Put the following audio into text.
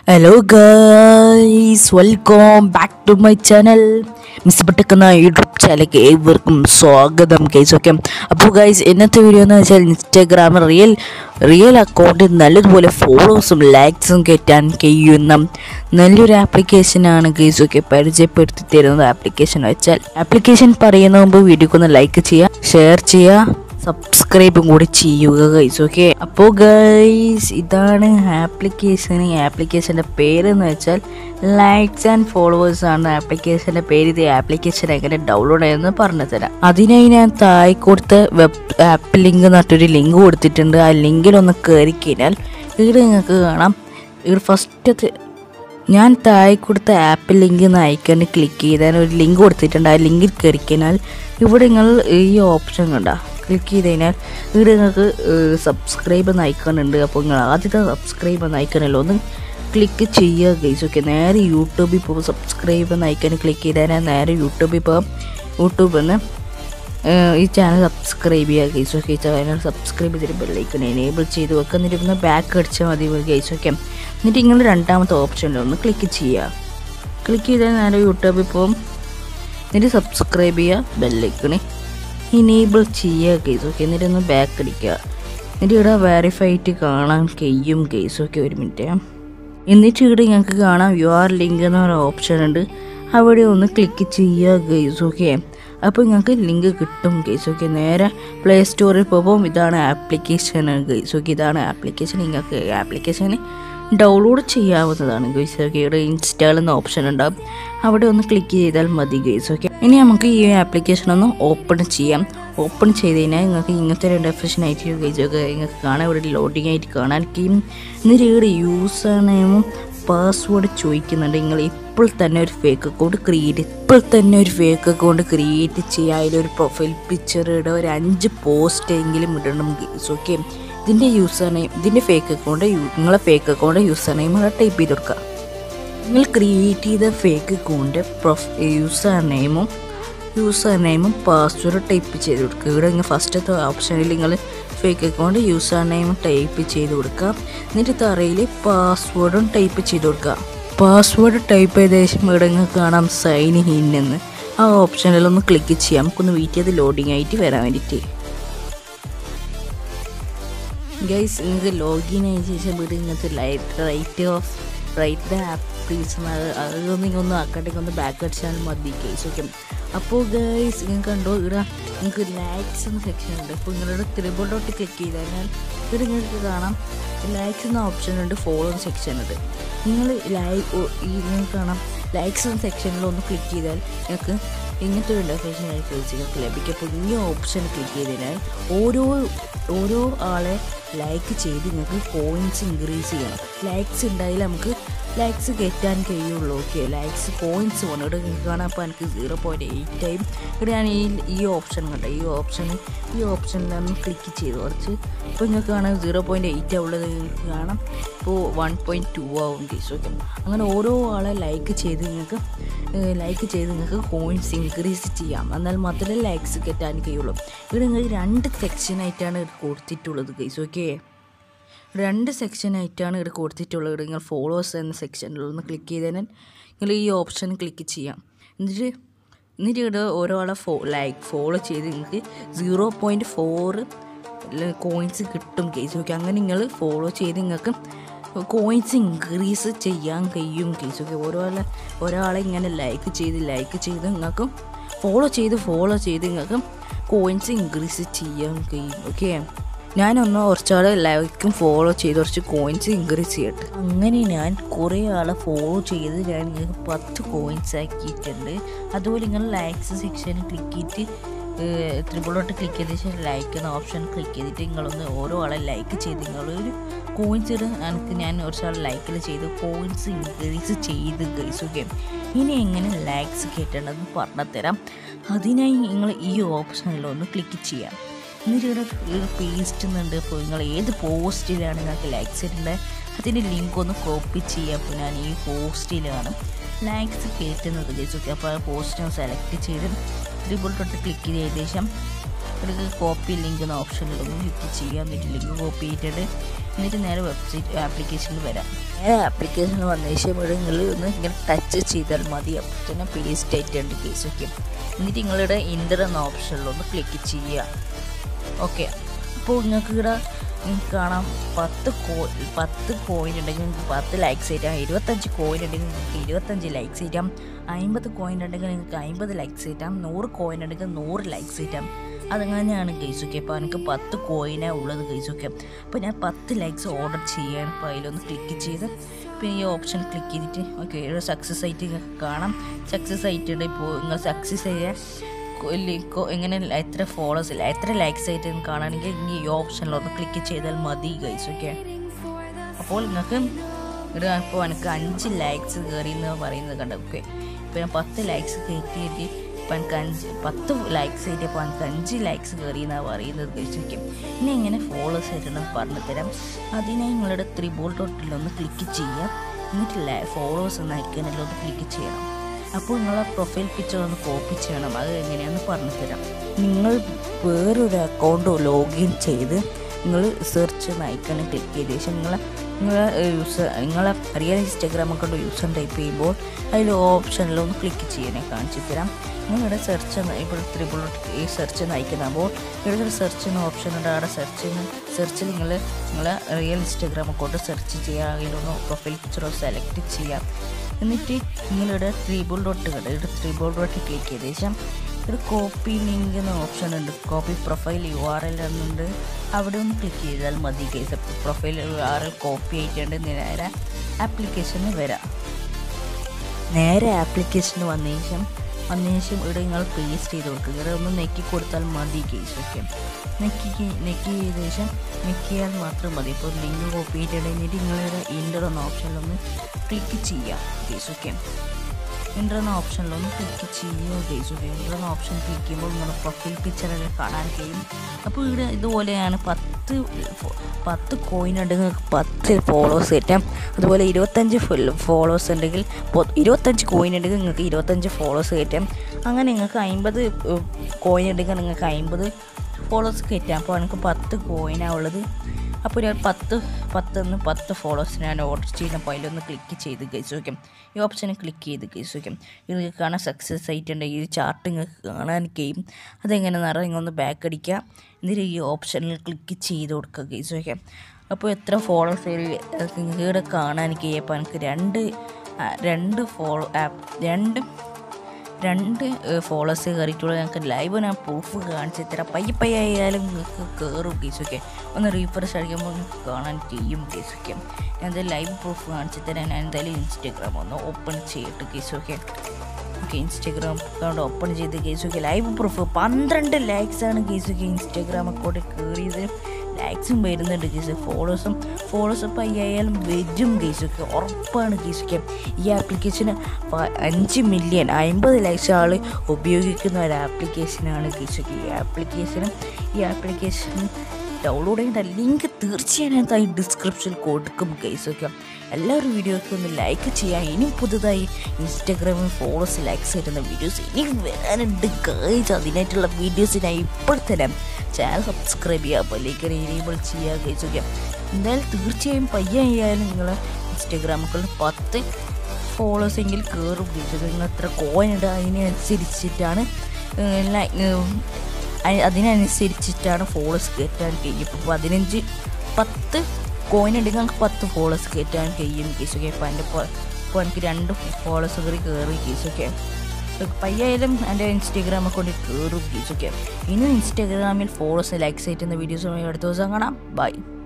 hello guys welcome back to my channel miss പെട്ടിക്കുന്ന YouTube ചാനലിലേക്ക് ഏവർക്കും സ്വാഗതം ഗൈസ് ഓക്കെ അപ്പോൾ ഗൈസ് ഇന്നത്തെ വീഡിയോ എന്ന് വെച്ചാൽ ഇൻസ്റ്റാഗ്രാമിൽ റിയൽ റിയൽ അക്കൗണ്ടിൽ നല്ലതുപോലെ ഫോളോസും ലൈക്സും കയറ്റാൻ കഴിയുന്ന നല്ലൊരു ആപ്ലിക്കേഷനാണ് ഗൈസ് ഓക്കെ പരിചയപ്പെടുത്തി തരുന്നത് ആപ്ലിക്കേഷൻ വെച്ചാൽ ആപ്ലിക്കേഷൻ പറയുന്ന മുമ്പ് വീഡിയോക്ക് ഒന്ന് ലൈക്ക് ചെയ്യുക ഷെയർ ചെയ്യുക സബ്സ്ക്രൈബും കൂടി ചെയ്യുക ഗൈസ് ഓക്കെ അപ്പോൾ ഗൈസ് ഇതാണ് ആപ്ലിക്കേഷൻ ഈ ആപ്ലിക്കേഷൻ്റെ പേരെന്ന് വെച്ചാൽ ലൈക്സ് ആൻഡ് ഫോളോവേഴ്സ് ആണ് ആപ്ലിക്കേഷൻ്റെ പേര് ഇത് ആപ്ലിക്കേഷൻ എങ്ങനെ ഡൗൺലോഡ് ചെയ്യുന്നത് പറഞ്ഞു തരാം അതിനായി ഞാൻ താഴെ കൊടുത്ത വെബ് ആപ്പ് ലിങ്ക് എന്നിട്ടൊരു ലിങ്ക് കൊടുത്തിട്ടുണ്ട് ആ ലിങ്കിലൊന്ന് കയറി കഴിഞ്ഞാൽ ഇവിടെ നിങ്ങൾക്ക് കാണാം ഇവിടെ ഫസ്റ്റത്തെ ഞാൻ താഴെ കൊടുത്ത ആപ്പ് ലിങ്ക് എന്ന ഐക്കണിൽ ക്ലിക്ക് ചെയ്താൽ ഒരു ലിങ്ക് കൊടുത്തിട്ടുണ്ട് ആ ലിങ്കിൽ കയറി കഴിഞ്ഞാൽ ഇവിടെ നിങ്ങൾ ഈ ഓപ്ഷൻ കണ്ട ക്ലിക്ക് ചെയ്ത് കഴിഞ്ഞാൽ ഇവിടെ നിങ്ങൾക്ക് സബ്സ്ക്രൈബ് എന്ന ഐക്കൺ ഉണ്ട് അപ്പോൾ നിങ്ങൾ ആദ്യത്തെ സബ്സ്ക്രൈബ് എന്ന ഐക്കണല്ലോ ഒന്ന് ക്ലിക്ക് ചെയ്യുക ഗൈസ് ഓക്കെ നേരെ യൂട്യൂബിൽ പോകും സബ്സ്ക്രൈബ് എന്ന ഐക്കണിൽ ക്ലിക്ക് ചെയ്താൽ നേരെ യൂട്യൂബിൽ പോകും യൂട്യൂബിൽ നിന്ന് ഏഹ് ഈ ചാനൽ സബ്സ്ക്രൈബ് ചെയ്യുക ഗൈസ് ഓക്കെ ഈ ചാനൽ സബ്സ്ക്രൈബ് ചെയ്തിട്ട് ബെല്ലൈക്കൺ എനേബിൾ ചെയ്ത് വെക്കുക എന്നിട്ട് ഒന്ന് ബാക്ക് അടിച്ചാൽ മതി ഗൈസ് ഓക്കെ എന്നിട്ട് നിങ്ങൾ രണ്ടാമത്തെ ഓപ്ഷനിൽ ഒന്ന് ക്ലിക്ക് ചെയ്യുക ക്ലിക്ക് ചെയ്താൽ നേരെ യൂട്യൂബിൽ പോകും എന്നിട്ട് സബ്സ്ക്രൈബ് ചെയ്യുക ബെല്ലൈക്കണ് ഇനേബിൾ ചെയ്യുക ഗൈസ് ഓക്കെ എന്നിട്ട് ഒന്ന് ബാക്ക് അടിക്കുക എന്നിട്ട് ഇവിടെ വെരിഫൈറ്റ് കാണാൻ കഴിയും ഗൈസ് ഓക്കെ ഒരു മിനിറ്റ് എന്നിട്ട് ഇവിടെ ഞങ്ങൾക്ക് കാണാം യു ആർ ലിങ്ക് എന്നൊരു ഓപ്ഷൻ ഉണ്ട് അവിടെ ഒന്ന് ക്ലിക്ക് ചെയ്യുക ഗൈസ് ഓക്കെ അപ്പോൾ നിങ്ങൾക്ക് ലിങ്ക് കിട്ടും ഗൈസ് ഓക്കെ നേരെ പ്ലേ സ്റ്റോറിൽ പോകുമ്പോൾ ഇതാണ് ആപ്ലിക്കേഷൻ ഗൈസ് ഓക്കെ ഇതാണ് ആപ്ലിക്കേഷൻ നിങ്ങൾക്ക് ആപ്ലിക്കേഷൻ ഡൗൺലോഡ് ചെയ്യാവുന്നതാണ് ഗൈസ് ഓക്കെ ഇവിടെ ഇൻസ്റ്റാൾ എന്ന ഓപ്ഷൻ ഉണ്ടാവും അവിടെ ഒന്ന് ക്ലിക്ക് ചെയ്താൽ മതി ഗൈസ് ഓക്കെ ഇനി നമുക്ക് ഈ ആപ്ലിക്കേഷൻ ഒന്ന് ഓപ്പൺ ചെയ്യാം ഓപ്പൺ ചെയ്ത് കഴിഞ്ഞാൽ നിങ്ങൾക്ക് ഇങ്ങനത്തെ ഒരു ഡെഫിഷൻ ആയിട്ട് ഗൈസ് ഒക്കെ നിങ്ങൾക്ക് കാണാൻ ഇവിടെ ലോഡിങ് ആയിട്ട് കാണാൻ കഴിയും എന്നിട്ട് ഇവിടെ യൂസർ നെയിമും പാസ്വേഡ് ചോദിക്കുന്നുണ്ട് നിങ്ങൾ ഇപ്പോൾ തന്നെ ഒരു ഫേക്ക് അക്കൗണ്ട് ക്രിയേറ്റ് ഇപ്പോൾ തന്നെ ഒരു ഫേക്ക് അക്കൗണ്ട് ക്രിയേറ്റ് ചെയ്യുക അതിലൊരു പ്രൊഫൈൽ പിക്ചർ ഇടുക ഒരു അഞ്ച് പോസ്റ്റ് എങ്കിലും ഇടണം ഗൈസ് ഓക്കെ ഇതിൻ്റെ യൂസർ നെയിം ഇതിൻ്റെ ഫേക്ക് അക്കൗണ്ട് നിങ്ങളെ ഫേക്ക് അക്കൗണ്ട് യൂസർ നെയിം അവിടെ ടൈപ്പ് ചെയ്ത് കൊടുക്കുക നിങ്ങൾ ക്രിയേറ്റ് ചെയ്ത ഫേക്ക് അക്കൗണ്ട് പ്രൊഫ് യൂസർ നെയിമും യൂസർ നെയിമും പാസ്വേഡ് ടൈപ്പ് ചെയ്ത് കൊടുക്കുക ഇവിടെ നിങ്ങൾ ഫസ്റ്റത്തെ ഓപ്ഷനിൽ നിങ്ങൾ ഫേക്ക് അക്കൗണ്ട് യൂസർ നെയിമും ടൈപ്പ് ചെയ്ത് കൊടുക്കുക എന്നിട്ട് തറയിൽ പാസ്വേഡും ടൈപ്പ് ചെയ്ത് കൊടുക്കുക പാസ്വേഡ് ടൈപ്പ് ചെയ്ത ശേഷം ഇവിടെ നിങ്ങൾക്ക് കാണാം സൈൻ ഇൻ എന്ന് ആ ഓപ്ഷനിൽ ഒന്ന് ക്ലിക്ക് ചെയ്യാം നമുക്കൊന്ന് വെയിറ്റ് ചെയ്ത് ലോഡിങ് ആയിട്ട് വരാൻ വേണ്ടിയിട്ട് ഗൈസ് നിങ്ങൾക്ക് ലോഗിൻ ആയ ശേഷം ഇവിടെ ഇങ്ങനത്തെ light right off right the app please അതൊന്നും ഇങ്ങൊന്നും ആക്കട്ടെ ഒന്ന് ബാക്ക് അടിച്ചാൽ മതി ഗൈസ് ഓക്കെ അപ്പോൾ ഗൈസ് നിങ്ങൾ കണ്ടോ ഇവിടെ നിങ്ങൾക്ക് ലൈക്സ് എന്ന സെക്ഷൻ ഉണ്ട് അപ്പോൾ നിങ്ങളുടെ ത്രിബിൾ ഡോട്ട് ക്ലിക്ക് ചെയ്താൽ ഇവിടെ നിങ്ങൾക്ക് കാണാം ലൈക്സ് എന്ന ഓപ്ഷൻ ഉണ്ട് ഫോളോ സെക്ഷൻ ഉണ്ട് നിങ്ങൾ ലൈക്ക് ഈ നിങ്ങൾക്ക് കാണാം ലൈക്സ് എന്ന സെക്ഷനിൽ ഒന്ന് ക്ലിക്ക് ചെയ്താൽ നിങ്ങൾക്ക് ഇങ്ങനത്തെ ഒരു ഇൻ്റർഫേഷൻ ആയിരിക്കും നിങ്ങൾക്ക് ലഭിക്കും അപ്പോൾ ഈ ഓപ്ഷൻ ക്ലിക്ക് ചെയ്തതിനാൽ ഓരോ ഓരോ ആളെ ലൈക്ക് ചെയ്ത് നിങ്ങൾക്ക് പോയിൻറ്റ്സ് ഇൻക്രീസ് ചെയ്യണം ലൈക്സ് ഉണ്ടായാൽ നമുക്ക് ലൈക്സ് കയറ്റാൻ കഴിയുള്ളൂ ഓക്കെ ലൈക്സ് പോയിൻറ്റ്സ് വേണം ഇവിടെ നിങ്ങൾക്ക് കാണാം അപ്പോൾ എനിക്ക് സീറോ പോയിൻറ്റ് എയ്റ്റ് ആയും ഇവിടെ ഞാൻ ഈ ഈ ഓപ്ഷൻ കണ്ട ഈ ഓപ്ഷൻ ഈ ഓപ്ഷനിലാണ് ക്ലിക്ക് ചെയ്ത് കുറച്ച് ഇപ്പോൾ നിങ്ങൾക്ക് കാണാം സീറോ പോയിൻറ്റ് എയ്റ്റ് ഉള്ളത് നിങ്ങൾക്ക് കാണാം ഇപ്പോൾ വൺ പോയിൻറ്റ് ടു ആവും കേസ് ഓക്കെ അങ്ങനെ ഓരോ ആളെ ലൈക്ക് ചെയ്ത് നിങ്ങൾക്ക് ലൈക്ക് ചെയ്ത് നിങ്ങൾക്ക് കോയിൻസ് ഇൻക്രീസ് ചെയ്യാം എന്നാൽ മാത്രമേ ലൈക്സ് കയറ്റാൻ കഴിയുള്ളൂ ഇവിടെ നിങ്ങൾക്ക് രണ്ട് സെക്ഷനായിട്ടാണ് ഇത് കൊടുത്തിട്ടുള്ളത് കേസ് ഓക്കെ രണ്ട് സെക്ഷനായിട്ടാണ് ഇവിടെ കൊടുത്തിട്ടുള്ളത് ഇവിടെ നിങ്ങൾ ഫോളോവേഴ്സ് എന്ന സെക്ഷനിൽ ഒന്ന് ക്ലിക്ക് ചെയ്തതിനാൽ നിങ്ങൾ ഈ ഓപ്ഷൻ ക്ലിക്ക് ചെയ്യാം എന്നിട്ട് എന്നിട്ട് ഇവിടെ ഓരോ ആളെ ഫോ ലൈക്ക് ഫോളോ ചെയ്ത് നിങ്ങൾക്ക് സീറോ പോയിൻറ്റ് ഫോറ് കോയിൻസ് കിട്ടും കേസ് ഓക്കെ അങ്ങനെ നിങ്ങൾ ഫോളോ ചെയ്ത് നിങ്ങൾക്ക് കോയിൻസ് ഇൻക്രീസ് ചെയ്യാൻ കഴിയും കേസ് ഓക്കെ ഓരോളെ ഒരാളെ ഇങ്ങനെ ലൈക്ക് ചെയ്ത് ലൈക്ക് ചെയ്ത് നിങ്ങൾക്ക് ഫോളോ ചെയ്ത് ഫോളോ ചെയ്ത് നിങ്ങൾക്ക് കോയിൻസ് ഇൻക്രീസ് ചെയ്യാൻ കഴിയും ഓക്കെ ഞാനൊന്ന് കുറച്ചാളെ ലൈക്കും ഫോളോ ചെയ്ത് കുറച്ച് കോയിൻസ് ഇൻക്രീസ് ചെയ്യട്ടെ അങ്ങനെ ഞാൻ കുറേ ആളെ ഫോളോ ചെയ്ത് ഞാൻ നിങ്ങൾക്ക് പത്ത് കോയിൻസ് ആക്കിയിട്ടുണ്ട് അതുപോലെ നിങ്ങൾ ലൈക്സ് സെക്ഷനിൽ ക്ലിക്ക് ചെയ്തിട്ട് ത്രിബിളോട്ട് ക്ലിക്ക് ചെയ്ത ശേഷം ലൈക്ക് എന്ന ഓപ്ഷൻ ക്ലിക്ക് ചെയ്തിട്ട് നിങ്ങളൊന്ന് ഓരോ ആളെ ലൈക്ക് ചെയ്ത് നിങ്ങളൊരു കോയിൻസ് ഇടും എനിക്ക് ഞാൻ കുറച്ചാൾ ലൈക്കിൽ ചെയ്ത് കോയിൻസ് ഇൻക്രീസ് ചെയ്ത് ഗൈസ് ഓക്കെ ഇനി എങ്ങനെ ലൈക്സ് കയറ്റേണ്ടതെന്ന് പറഞ്ഞു തരാം അതിനായി നിങ്ങൾ ഈ ഓപ്ഷനിലൊന്ന് ക്ലിക്ക് ചെയ്യാം എന്നിട്ട് ഇവിടെ ഇവിടെ പേസ്റ്റ് എന്നുണ്ട് അപ്പോൾ നിങ്ങൾ ഏത് പോസ്റ്റിലാണ് നിങ്ങൾക്ക് ലൈക്സ് ഇടേണ്ടത് അതിൻ്റെ ലിങ്ക് ഒന്ന് കോപ്പി ചെയ്യാം അപ്പോൾ ഞാൻ ഈ പോസ്റ്റിലാണ് ലൈക്സ് കയറ്റുന്നത് ഗൈസ് ഓക്കെ അപ്പോൾ ആ പോസ്റ്റ് സെലക്ട് ചെയ്ത് ത്രിബിൾ തൊട്ട് ക്ലിക്ക് ചെയ്ത ശേഷം ഇവിടെ കോപ്പി ലിങ്ക് എന്ന ഓപ്ഷനിൽ ഒന്ന് ക്ലിക്ക് ചെയ്യാം എന്നിട്ട് ലിങ്ക് കോപ്പി ചെയ്തിട്ട് എന്നിട്ട് നേരെ വെബ്സൈറ്റ് ആപ്ലിക്കേഷനിൽ വരാം നേരെ ആപ്ലിക്കേഷനിൽ വന്ന ശേഷം ഇവിടെ നിങ്ങൾ ഒന്ന് ഇങ്ങനെ ടച്ച് ചെയ്താൽ മതി അപ്പോൾ തന്നെ പേസ്റ്റ് ആയിട്ടുണ്ട് കേസ് ഓക്കെ എന്നിട്ട് നിങ്ങളുടെ ഇൻ്റർ എന്ന ഓപ്ഷനിലൊന്ന് ക്ലിക്ക് ചെയ്യുക ഓക്കെ അപ്പോൾ നിങ്ങൾക്ക് ഇവിടെ നിങ്ങൾക്ക് കാണാം പത്ത് കോ പത്ത് കോയിൻ ഉണ്ടെങ്കിൽ നിങ്ങൾക്ക് പത്ത് ലൈക്സ് ആയിട്ടാം ഇരുപത്തഞ്ച് കോയിൻ ഉണ്ടെങ്കിൽ നിങ്ങൾക്ക് ഇരുപത്തഞ്ച് ലൈക്സ് ആയിട്ടാം അമ്പത് കോയിൻ ഉണ്ടെങ്കിൽ നിങ്ങൾക്ക് അമ്പത് ലൈക്സ് ആയിട്ടാം നൂറ് കോയിൻ ഉണ്ടെങ്കിൽ നൂറ് ലൈക്സ് ആയിട്ടാം അതങ്ങനെയാണ് കേസ് ഓക്കെ അപ്പോൾ എനിക്ക് പത്ത് കോയിനാണ് ഉള്ളത് കേസ് ഓക്കെ അപ്പോൾ ഞാൻ പത്ത് ലൈക്സ് ഓർഡർ ചെയ്യാൻ അപ്പോൾ അതിലൊന്ന് ക്ലിക്ക് ചെയ്ത് പിന്നെ ഈ ഓപ്ഷൻ ക്ലിക്ക് ചെയ്തിട്ട് ഓക്കെ ഒരു സക്സസ് ആയിട്ട് നിങ്ങൾക്ക് കാണാം സക്സസ് ആയിട്ടുണ്ട് ഇപ്പോൾ നിങ്ങൾ സക്സസ് ചെയ്യാൻ കൊ- എങ്ങനെ എത്ര ഫോളോസ് ഇല്ല എത്ര ലൈക്സ് ആയിട്ട് നിങ്ങൾക്ക് കാണുകയാണെങ്കിൽ ഇനി ഈ ഓപ്ഷനിലൊന്ന് ക്ലിക്ക് ചെയ്താൽ മതി ഗൈസ് ഓക്കെ അപ്പോൾ നിങ്ങൾക്ക് ഇവിടെ ഇപ്പോൾ എനിക്ക് അഞ്ച് ലൈക്സ് കയറി എന്ന് പറയുന്നത് കണ്ടു ഓക്കെ ഇപ്പോൾ ഞാൻ പത്ത് ലൈക്സ് കയറ്റിയിട്ട് ഇപ്പം എനിക്ക് അഞ്ച് പത്ത് ലൈക്സ് ആയിട്ട് അപ്പോൾ എനിക്ക് അഞ്ച് ലൈക്സ് കയറി എന്നാണ് പറയുന്നത് കഴിച്ചിരിക്കും ഇനി എങ്ങനെ ഫോളോസ് ആയിട്ടുണ്ടെന്ന് പറഞ്ഞു തരാം അതിനായി നിങ്ങളുടെ ത്രിബോൾ ഡോട്ടിലൊന്ന് ക്ലിക്ക് ചെയ്യുക എന്നിട്ട് ഫോളോസ് എന്ന ഐക്കനിലൊന്ന് ക്ലിക്ക് ചെയ്യണം അപ്പോൾ നിങ്ങളെ പ്രൊഫൈൽ പിക്ചർ ഒന്ന് കോപ്പി ചെയ്യണം അത് എങ്ങനെയാണെന്ന് പറഞ്ഞു തരാം നിങ്ങൾ വേറൊരു അക്കൗണ്ട് ലോഗിൻ ചെയ്ത് നിങ്ങൾ സെർച്ച് ഐക്കണിൽ ക്ലിക്ക് ചെയ്ത ശേഷം നിങ്ങളെ നിങ്ങളെ യൂസർ നിങ്ങളെ real Instagram account user type ചെയ്യുമ്പോൾ അതിൽ ഓപ്ഷനിലൊന്ന് ക്ലിക്ക് ചെയ്യണേ കാണിച്ചു തരാം നിങ്ങളുടെ സെർച്ച് ഇപ്പോൾ ത്രിബിൾ ഈ സെർച്ച് നയിക്കുമ്പോൾ ഇവിടെ ഒരു സെർച്ച് എന്ന ഓപ്ഷൻ ഉണ്ട് അവിടെ സെർച്ച് സെർച്ചിൽ നിങ്ങൾ നിങ്ങളെ റിയൽ ഇൻസ്റ്റാഗ്രാം അക്കൗണ്ട് സെർച്ച് ചെയ്യുക അതിലൊന്ന് പ്രൊഫൈൽ പിക്ചറോ സെലക്ട് ചെയ്യാം എന്നിട്ട് നിങ്ങളുടെ ത്രിബിൾ ഡോട്ട് കണ്ട് ഇവിടെ ത്രിബിൾ ഡോട്ട് ക്ലിക്ക് ചെയ്ത ശേഷം ഒരു കോപ്പി ലിങ്ക് എന്ന ഓപ്ഷൻ ഉണ്ട് copy profile U R L എന്നുണ്ട് അവിടെ ഒന്ന് ക്ലിക്ക് ചെയ്താൽ മതി കേസ് profile U R L copy ആയിട്ടുണ്ട് നേരെ ആപ്ലിക്കേഷന് വരാം നേരെ ആപ്ലിക്കേഷന് വന്ന ശേഷം വന്ന ശേഷം ഇവിടെ നിങ്ങൾ പേസ്റ്റ് ചെയ്ത് കൊടുക്കുക ഇവിടെ ഒന്ന് നെക്കി കൊടുത്താൽ മതി കേസ് ഓക്കെ നെക്കി നെക്കി ചെയ്ത ശേഷം നെക്കിയാൽ മാത്രം മതി ഇപ്പോൾ ലിങ്ക് കോപ്പി ചെയ്തിട്ടുണ്ടെങ്കിൽ നിങ്ങളുടെ ഇൻ്റർ എന്ന ഓപ്ഷനിലൊന്ന് ക്ലിക്ക് ചെയ്യാം കേസ് ഓക്കെ ഇൻ്റർ എന്ന ഓപ്ഷനിലൊന്ന് ക്ലിക്ക് ചെയ്യുക കേസ് ഓക്കെ ഇൻ്റർ എന്ന ഓപ്ഷൻ ക്ലിക്ക് ചെയ്യുമ്പോൾ നിങ്ങളുടെ പ്രൊഫൈൽ പിക്ചറൊക്കെ കാണാൻ കഴിയും അപ്പോൾ ഇവിടെ ഇതുപോലെയാണ് പത്ത് ഫോ- പത്ത് കോയിൻ ഉണ്ടെങ്കിൽ പത്ത് ഫോളോവേഴ്സ് കിട്ടാം അതുപോലെ ഇരുപത്തഞ്ച് ഫോളോവേഴ്സ് ഉണ്ടെങ്കിൽ പൊ- ഇരുപത്തഞ്ച് കോയിൻ ഉണ്ടെങ്കിൽ നിങ്ങൾക്ക് ഇരുപത്തഞ്ച് ഫോളോവേഴ്സ് കിട്ടാം അങ്ങനെ നിങ്ങൾക്ക് അമ്പത് കോയിൻ ഉണ്ടെങ്കിൽ നിങ്ങൾക്ക് അമ്പത് ഫോളോവേഴ്സ് കിട്ടാം അപ്പോൾ എനിക്ക് പത്ത് കോയിനാണ് ഉള്ളത് അപ്പോൾ ഞാൻ പത്ത് പത്തൊന്ന് പത്ത് ഫോളോവേഴ്സ് ഞാൻ ഓർഡർ ചെയ്യുന്നപ്പോൾ അതിലൊന്ന് ക്ലിക്ക് ചെയ്ത് കഴിച്ച് വയ്ക്കും ഈ ഓപ്ഷനിൽ ക്ലിക്ക് ചെയ്ത് കഴിച്ച് വയ്ക്കും ഇത് നിങ്ങൾക്ക് കാണാൻ സക്സസ് ആയിട്ടുണ്ട് ഈ ചാർട്ട് നിങ്ങൾക്ക് കാണാൻ കഴിയും അതെങ്ങനെയാണെന്ന് അറിയാം നിങ്ങളൊന്ന് ബാക്ക് അടിക്കുക എന്നിട്ട് ഈ ഓപ്ഷനിൽ ക്ലിക്ക് ചെയ്ത് കൊടുക്കുക കഴിച്ച് വയ്ക്കാം അപ്പോൾ എത്ര ഫോളോവേഴ്സ് നിങ്ങൾക്ക് ഇവിടെ കാണാൻ കഴിയും അപ്പോൾ എനിക്ക് രണ്ട് ആ, രണ്ട് ഫോളോ ആപ്പ് രണ്ട് രണ്ട് ഫോളോവേഴ്സ് കയറിയിട്ടുള്ള ഞങ്ങൾക്ക് ലൈവ് ഞാൻ പ്രൂഫ് കാണിച്ചു തരാം പയ്യെ പയ്യെ ആയാലും നിങ്ങൾക്ക് കയറും കേസൊക്കെ ഒന്ന് റീഫ്രഷ് അടിക്കുമ്പോൾ നിങ്ങൾക്ക് കാണാൻ ചെയ്യും കേസൊക്കെ ഞാൻ എന്തായാലും ലൈവ് പ്രൂഫ് കാണിച്ചു തരാം ഞാൻ എന്തായാലും ഇൻസ്റ്റാഗ്രാം ഒന്ന് ഓപ്പൺ ചെയ്തിട്ട് കേസൊക്കെ ഓക്കെ ഇൻസ്റ്റാഗ്രാം അക്കൗണ്ട് ഓപ്പൺ ചെയ്ത് കേസൊക്കെ ലൈവ് പ്രൂഫ് പന്ത്രണ്ട് likes ആണ് കേസൊക്കെ ഇൻസ്റ്റാഗ്രാം അക്കൗണ്ടിൽ കയറിയത് ലൈക്സും വരുന്നുണ്ട് കേസ് ഫോളോസും ഫോളോസ് ഇപ്പോൾ അയ്യായാലും വരും കേസൊക്കെ ഉറപ്പാണ് കേസൊക്കെ ഈ ആപ്ലിക്കേഷന് അഞ്ച് മില്യൺ അമ്പത് ലക്ഷം ആൾ ഉപയോഗിക്കുന്ന ഒരു ആപ്ലിക്കേഷനാണ് കേസൊക്കെ ഈ ആപ്ലിക്കേഷനും ഈ ആപ്ലിക്കേഷൻ ഡൗൺലോഡ് ചെയ്യേണ്ട ലിങ്ക് തീർച്ചയായും തായി ഡിസ്ക്രിപ്ഷനിൽ കൊടുക്കും കേസൊക്കെ എല്ലാവരും വീഡിയോയ്ക്ക് ഒന്ന് ലൈക്ക് ചെയ്യാം ഇനിയും പുതുതായി ഇൻസ്റ്റാഗ്രാമിൽ ഫോളോസ് ലൈക്സ് കിട്ടുന്ന വീഡിയോസ് ഇനിയും വരാനുണ്ട് ഗൈസ് അതിനായിട്ടുള്ള വീഡിയോസിനായി ഇപ്പോൾ തരാം ചാനൽ സബ്സ്ക്രൈബ് ചെയ്യുക അപ്പോൾ ലൈക്ക് എനേബിൾ ചെയ്യുക ഗൈസ് ഒക്കെ എന്തായാലും തീർച്ചയായും പയ്യായാലും നിങ്ങൾ ഇൻസ്റ്റാഗ്രാമുകളിൽ പത്ത് ഫോളോസ് എങ്കിൽ കയറും ഗൈസ് നിങ്ങൾ എത്ര കോയിൻ ഉണ്ട് അതിനനുസരിച്ചിട്ടാണ് ഏഹ്, ലൈ- ഏഹ്, അ- അതിനനുസരിച്ചിട്ടാണ് ഫോളോസ് കയറ്റാൻ കഴിയും ഇപ്പോൾ പതിനഞ്ച് പത്ത് കോയിൻ ഉണ്ടെങ്കിൽ നമുക്ക് പത്ത് ഫോളോസ് കയറ്റാൻ കഴിയും കേസൊക്കെ ഇപ്പോൾ എൻ്റെ ഇപ്പോൾ എനിക്ക് രണ്ട് ഫോളോസ് കയറി കയറി കേസൊക്കെ പയ്യായാലും എൻ്റെ ഇൻസ്റ്റാഗ്രാം അക്കൗണ്ടിൽ കയറും കേസൊക്കെ ഇനി ഇൻസ്റ്റാഗ്രാമിൽ ഫോളോസ് ലൈക്സ് ആയിട്ടുന്ന വീഡിയോസുമായി അടുത്ത ദിവസം കാണാം ബൈ